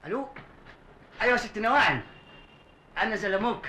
الو ايوه يا ست نواعم انا زلموك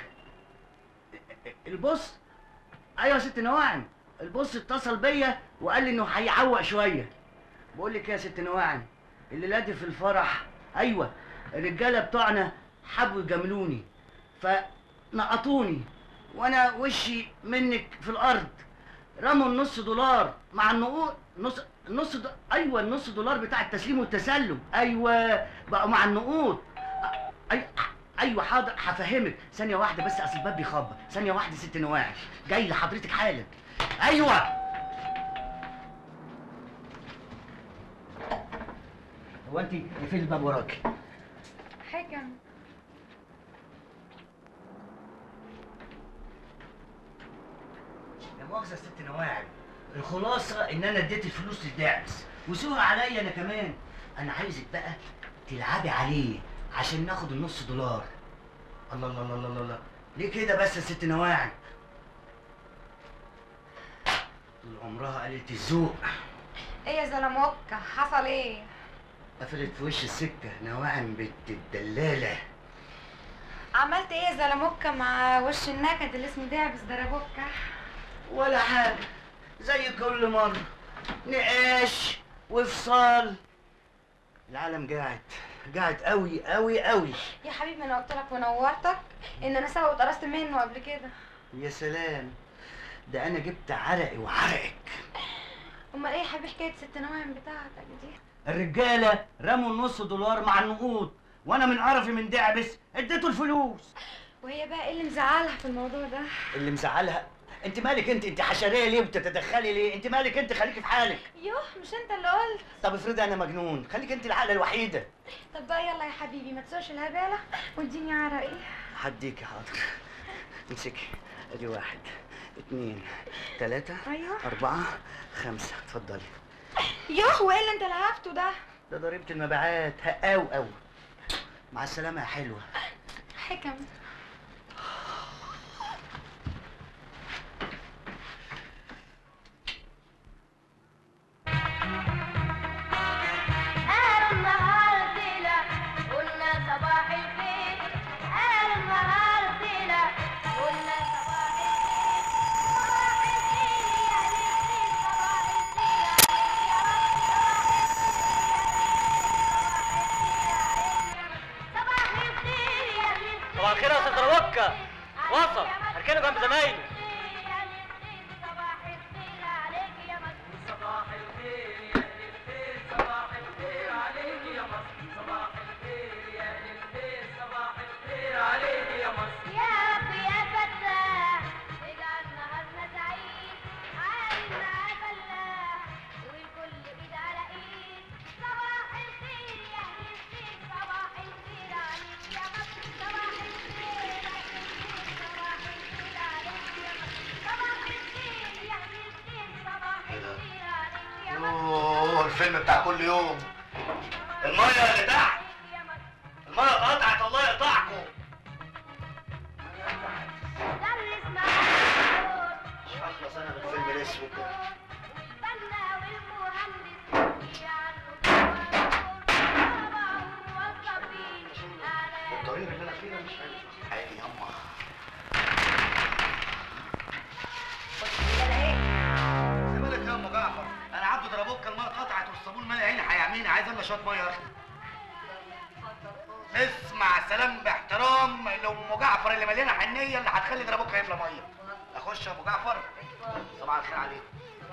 البص ايوه يا ست نواعم البص اتصل بيا وقال لي انه هيعوق شويه بقول لك يا ست نواعم الليله دي في الفرح ايوه الرجاله بتوعنا حبوا يجاملوني فنقطوني وانا وشي منك في الارض رموا النص دولار مع النقود نص نص د... ايوه النص دولار بتاع التسليم والتسلم ايوه بقوا مع النقود أي... ايوه حاضر هفهمك ثانيه واحده بس اصل الباب بيخبط ثانيه واحده ست نواعي جاي لحضرتك حالا ايوه هو انت فين الباب وراكي حكم لا مؤاخذة يا ست نواعم الخلاصة إن أنا اديت الفلوس للدعس وسوها عليا أنا كمان أنا عايزك بقى تلعبي عليه عشان ناخد النص دولار الله الله الله الله الله ليه كده بس يا ست نواعم طول عمرها قليلة الذوق ايه يا زلموكة حصل ايه قفلت في وش السكة نواعم بنت الدلالة عملت ايه يا زلموكة مع وش النكد اللي اسمه دعبس دربوكة ولا حاجة زي كل مرة نقاش وفصال العالم قاعد قاعد قوي قوي قوي يا حبيبي انا قلت لك ونورتك ان انا سبق واتقرصت منه قبل كده يا سلام ده انا جبت عرقي وعرقك امال ايه يا حبيبي حكايه ست نواعم بتاعتك دي الرجاله رموا النص دولار مع النقود وانا من قرفي من دعبس اديته الفلوس وهي بقى ايه اللي مزعلها في الموضوع ده اللي مزعلها انت مالك انت انت حشريه ليه وبتتدخلي ليه انت مالك انت خليكي في حالك يوه مش انت اللي قلت طب افرضي انا مجنون خليك انت العقله الوحيده طب بقى يلا يا حبيبي ما تسوش الهباله واديني عرقي هديكي حاضر امسكي ادي واحد اتنين تلاتة ايوه أربعة خمسة اتفضلي يوه وايه اللي انت لهفته ده ده ضريبة المبيعات هقاو قوي مع السلامة يا حلوة حكم قالوا النهارده لا قلنا صباح الخير قالوا النهارده لا قلنا صباح الخير صباح الخير يا ليل صباح الخير يا صباح الخير يا ليل صباح الخير يا استاذ روكة وصل هركنه جنب زمايله صباح الخير عليك يا مصر صباح الخير يا للخير صباح الخير عليك يا مصر صباح الخير يا للخير صباح الخير عليك يا مصر يا رب يا فتاح اجعل نهارنا سعيد عالم مع فلاح والكل ايد على ايد صباح الخير يا اهل الخير صباح الخير عليك يا مصر صباح الخير يا اهل الخير صباح الخير عليك يا مصر صباح الخير يا اهل الخير صباح الخير عليك يا مصر اوه الفيلم بتاع كل يوم المية اللي تحت يا مصر المية اتقطعت الله يقطعكم درس معاك مش هخلص انا من الفيلم الاسود ده والبنا والمهندس يعنوا طلبة وموظفين الضرير اللي انا فيه ده مش عارف عادي ياما خلي بالك يا ام جعفر انا عبده ضربوك الميه اتقطعت والصابون مالي عيني هيعميني عايز انا شويه ميه يا اخي اسمع سلام باحترام لو ام جعفر اللي مليانه حنيه اللي هتخلي ضربوك يملى ميه اخش يا ابو جعفر صباح الخير عليك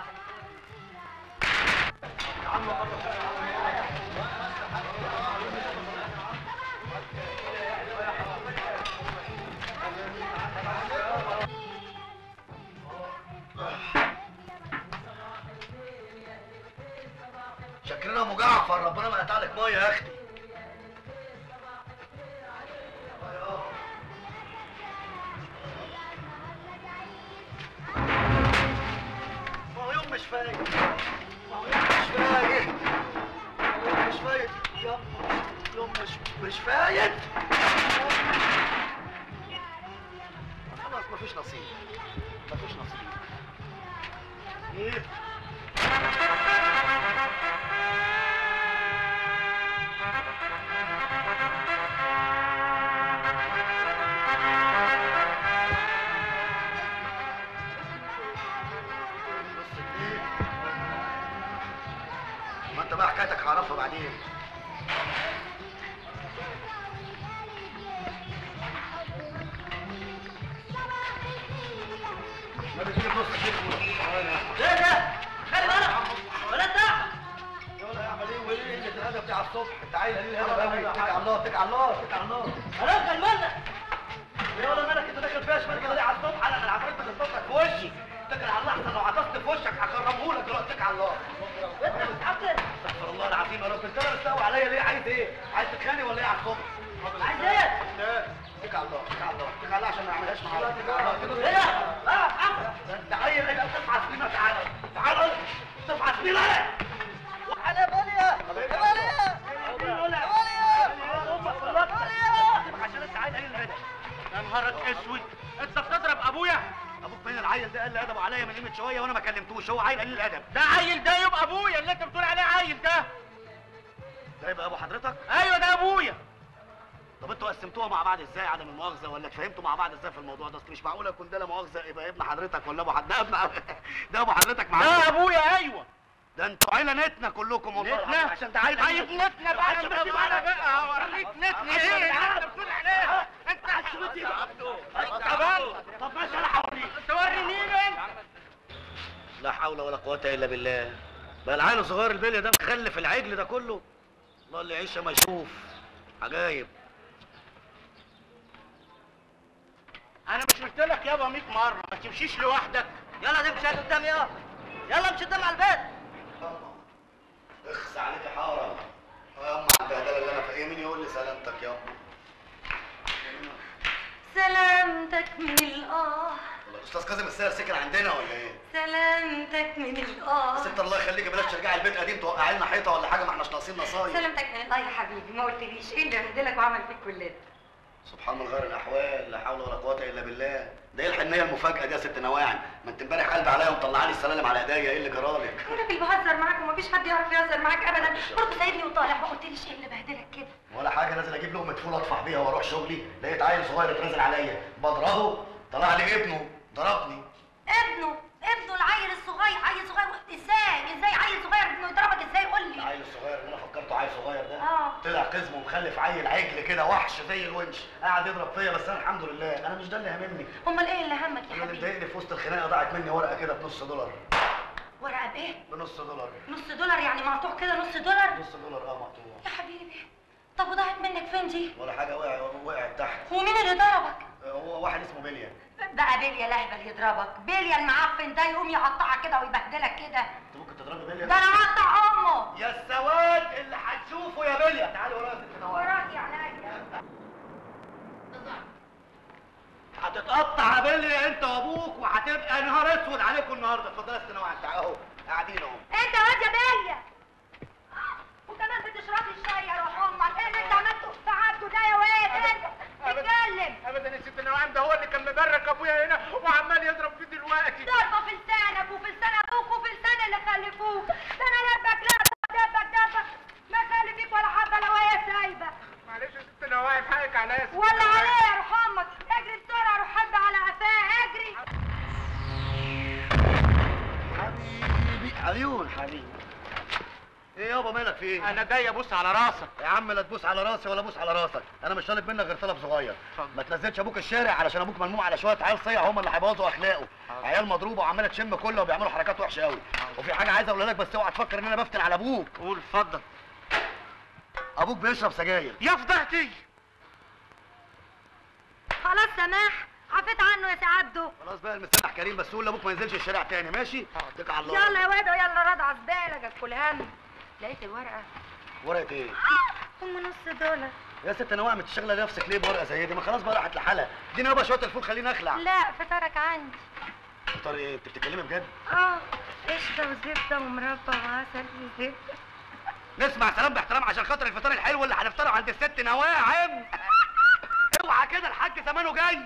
شكرنا يا ام جعفر ربنا ما قطع لك ميه يا اختي ما هو يوم مش فايق ما هو يوم مش فايق ما هو يوم مش فايق يوم يوم مش مش فايق خلاص مفيش نصيب مفيش نصيب ايه ما بتيجي بنص شكله ايه ده؟ خلي بالك ولا انت يلا يعمل ايه وايه اللي الهدف بتاع الصبح انت عايز قليل الهدف قوي اتكل على الله اتكل على الله اتكل على الله هرجع مالك يا ولا مالك انت داخل فيها شمال كده ليه على الصبح انا انا عفرتك الصبح في وشي اتكل على الله احسن لو عطست في وشك هخربه لك دلوقتي اتكل على الله انت بتعبد استغفر الله العظيم يا رب انت انا مستوي عليا ليه عايز ايه؟ عايز تتخانق ولا ايه على الصبح؟ عايز ايه؟ لا اتكل على الله اتكل على الله اتكل على الله عشان ما اعملهاش معاك اتكل على الله ايه ده؟ اه عفوا ده انت عيل ايه بتفحص فينا تعالى تعالى تفحص فينا انا على بالي عشان انت عايز قليل الهدف يا نهارك اسود انت بتضرب ابويا ابوك فين العيل ده قال لي ادبه عليا من قيمه شويه وانا ما كلمتوش هو عيل قليل الادب ده عيل ده يبقى ابويا اللي انت بتقول عليه عيل ده ده يبقى ابو حضرتك ايوه ده ابويا طب انتوا قسمتوها مع بعض ازاي عدم المؤاخذه ولا اتفاهمتوا مع بعض ازاي في الموضوع ده اصل مش معقول يكون ده لا مؤاخذه يبقى ابن حضرتك ولا ابو حد ده ابن ده ابو حضرتك مع ده ابويا ايوه ده انتوا عيله نتنا كلكم والله نتنا العظيم، عشان ده عيل طيب نتنا بقى عشان انت بس بقى معانا بقى هوريك نتنا ايه اللي انت بتقول عليه انت طب طب ماشي انا هوريك توريني انت لا حول ولا قوة إلا بالله بقى العيل الصغير البلي ده مخلف العجل ده كله الله اللي يعيش ما يشوف عجايب انا مش قلت لك يابا 100 مره ما تمشيش لوحدك يلا تمشي قدام يلا يلا امشي قدام على البيت اخس عليك يا حارة يا ام على البهدله اللي انا فيها مين يقول لي سلامتك يا ام سلامتك من الآه والله الاستاذ كاظم السير سكن عندنا ولا ايه؟ سلامتك من الآه ست الله يخليك بلاش ترجعي البيت قديم توقعي لنا حيطه ولا حاجه ما احناش ناقصين نصايح سلامتك من الآه يا حبيبي ما قلتليش ايه اللي بهدلك وعمل فيك كل ده سبحان من غير الاحوال لا حول ولا قوه الا بالله ده ايه الحنيه المفاجاه دي يا ست نواعم ما انت امبارح قلب عليا ومطلعه لي السلالم على ايديا ايه اللي جرالك الراجل بهزر معاك ومفيش حد يعرف يهزر معاك ابدا برضه سايبني وطالع ما قلتليش ايه اللي بهدلك كده ولا حاجه نازل اجيب لقمه فول اطفح بيها واروح شغلي لقيت عيل صغير اتنازل عليا بضربه طلع لي ابنه ضربني ابنه ابنه العيل الصغير عيل صغير ازاي ازاي عيل صغير ابنه يضربك ازاي قول لي العيل الصغير اللي انا فكرته عيل صغير ده اه. طلع قزم ومخلف عيل عجل كده وحش زي الونش قاعد يضرب فيا بس انا الحمد لله انا مش ده اللي هاممني امال ايه اللي همك يا انا اللي حبيبي مضايقني في وسط الخناقه ضاعت مني ورقه كده بنص دولار ورقه بايه بنص دولار نص دولار يعني مقطوع كده نص دولار نص دولار اه مقطوع يا حبيبي طب وضاعت منك فين دي ولا حاجه وقع وقعت تحت ومين اللي ضربك هو واحد اسمه بيليا بقى بيليا لهبل يضربك بيليا المعفن ده يقوم يقطعك كده ويبهدلك كده انت ممكن تضربي بيليا ده انا هقطع امه يا السواد اللي هتشوفه يا بيليا تعالي ورايا يا ست نوال. وراك يا عينيا هتتقطع يا بيليا انت وابوك وهتبقى نهار اسود عليكم النهارده اتفضل يا ست نوال تعالى اهو قاعدين اهو انت واد يا بيليا وكمان بتشرب لي الشاي يا روح امك ايه اللي انت عملته في عبده ده يا واد انت اتكلم ابدا يا ست نوام ده هو اللي كان مبرك ابويا هنا وعمال يضرب فيه دلوقتي ضربه في لسانك وفي لسان ابوك وفي لسان اللي خلفوك ده انا لبك لبك دبك دبك ما خلي فيك ولا حبه لو هي سايبه معلش يا ست نوام حقك عليا يا ست ولا نوام. عليه يا روح امك اجري بسرعه روح حب على قفاه اجري حبيبي عيون حبيبي ايه يابا مالك في ايه؟ انا جاي ابص على راسك يا عم لا تبوس على راسي ولا ابوس على راسك انا مش طالب منك غير طلب صغير اتفضل. ما تنزلش ابوك الشارع علشان ابوك ملموم على شويه عيال صيع هم اللي هيبوظوا اخلاقه حاضر. عيال مضروبه وعماله تشم كله وبيعملوا حركات وحشه قوي وفي حاجه عايز اقولها لك بس اوعى تفكر ان انا بفتن على ابوك قول اتفضل ابوك بيشرب سجاير يا فضحتي خلاص سماح عفيت عنه يا سي عبده خلاص بقى المسامح كريم بس قول لابوك ما ينزلش الشارع تاني ماشي اتكل على الله يلا يا واد يلا رضع زبالك كل هم لقيت الورقه ورقه ايه هم نص دولار يا ست نواع بتشتغلي نفسك ليه بورقه زي دي ما خلاص بقى راحت لحالها اديني يابا شويه الفول خليني اخلع لا فطرك عندي فطار ايه انت بتتكلمي بجد اه قشطه وزبده ومربى وعسل وزبده نسمع سلام باحترام عشان خاطر الفطار الحلو اللي هنفطره عند الست نواعم اوعى كده الحاج زمانه جاي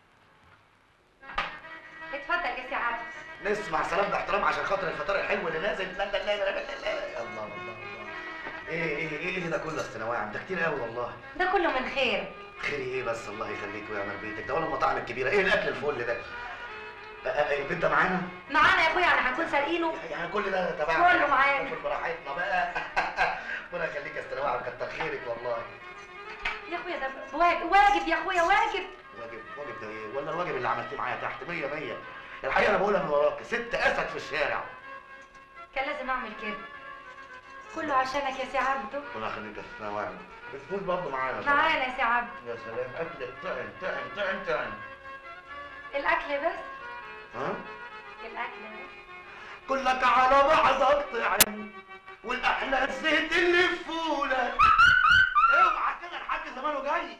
اتفضل يا سي عبده نسمع سلام باحترام عشان خاطر الفطار الحلو اللي نازل لا لا لا لا لا لا يا الله الله الله ايه ايه ايه اللي ده كله يا ست نواعم ده كتير قوي والله ده كله من خير خير ايه بس الله يخليك ويعمل بيتك ده ولا المطاعم الكبيره ايه الاكل الفل ده آه، آه، البيت ده معانا معانا يا اخويا يعني هنكون سارقينه يعني كل ده تبعنا كله معانا. ناكل براحتنا بقى ربنا يخليك يا ست نواعم كتر خيرك والله يا اخويا ده واجب واجب يا اخويا واجب واجب واجب ده ايه ولا الواجب اللي عملتيه معايا تحت مية مية الحقيقه انا بقولها من وراك ست اسد في الشارع كان لازم اعمل كده كله عشانك يا سي عبده الله يخليك يا ست نوال بتفوز برضه معانا معانا يا سي عبده يا سلام اكلك طعم طعم طعم طعم الاكل بس ها الاكل بس كلك على بعضك طعم والاحلى الزيت اللي في فولك اوعى كده الحاج زمانه جاي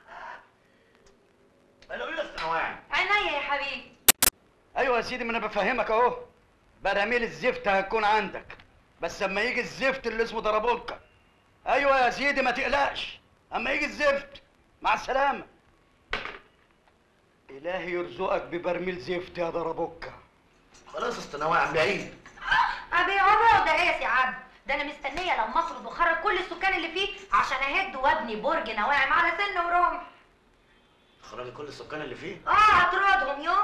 قالوا ايه يا ست نوال عينيا يا حبيبي ايوه يا سيدي ما انا بفهمك اهو براميل الزفت هتكون عندك بس اما يجي الزفت اللي اسمه دربولكا ايوه يا سيدي ما تقلقش اما يجي الزفت مع السلامه الهي يرزقك ببرميل زفت يا دربوكا خلاص يا ست نوال عم بعيد ابي عمر ده ايه يا سي عبده ده انا مستنيه لما اطرد واخرج كل السكان اللي فيه عشان اهد وابني برج نواعم على سن ورمح خرجي كل السكان اللي فيه اه هطردهم يوم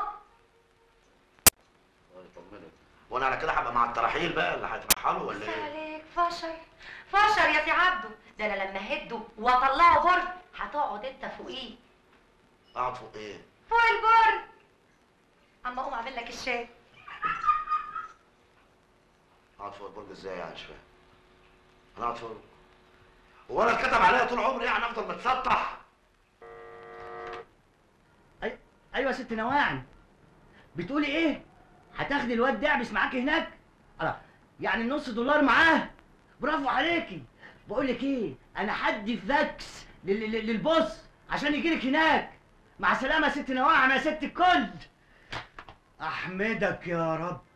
الله يطمنك وانا على كده هبقى مع الترحيل بقى اللي هيترحلوا ولا بس ايه عليك فشر فشر يا سي عبده ده انا لما اهده واطلعه برج هتقعد انت فوقيه اقعد فوق ايه فوق البرج اما اقوم اعمل لك الشاي اقعد فوق البرج ازاي يعني مش فاهم انا اقعد فوق هو انا اتكتب عليا طول عمري يعني افضل متسطح أي... ايوه يا ست نواعم بتقولي ايه هتاخدي الواد دعبس معاكي هناك اه يعني النص دولار معاه برافو عليكي بقول لك ايه انا هدي فاكس لل... لل... للبوس عشان يجيلك هناك مع السلامه يا ست نواعم يا ست الكل احمدك يا رب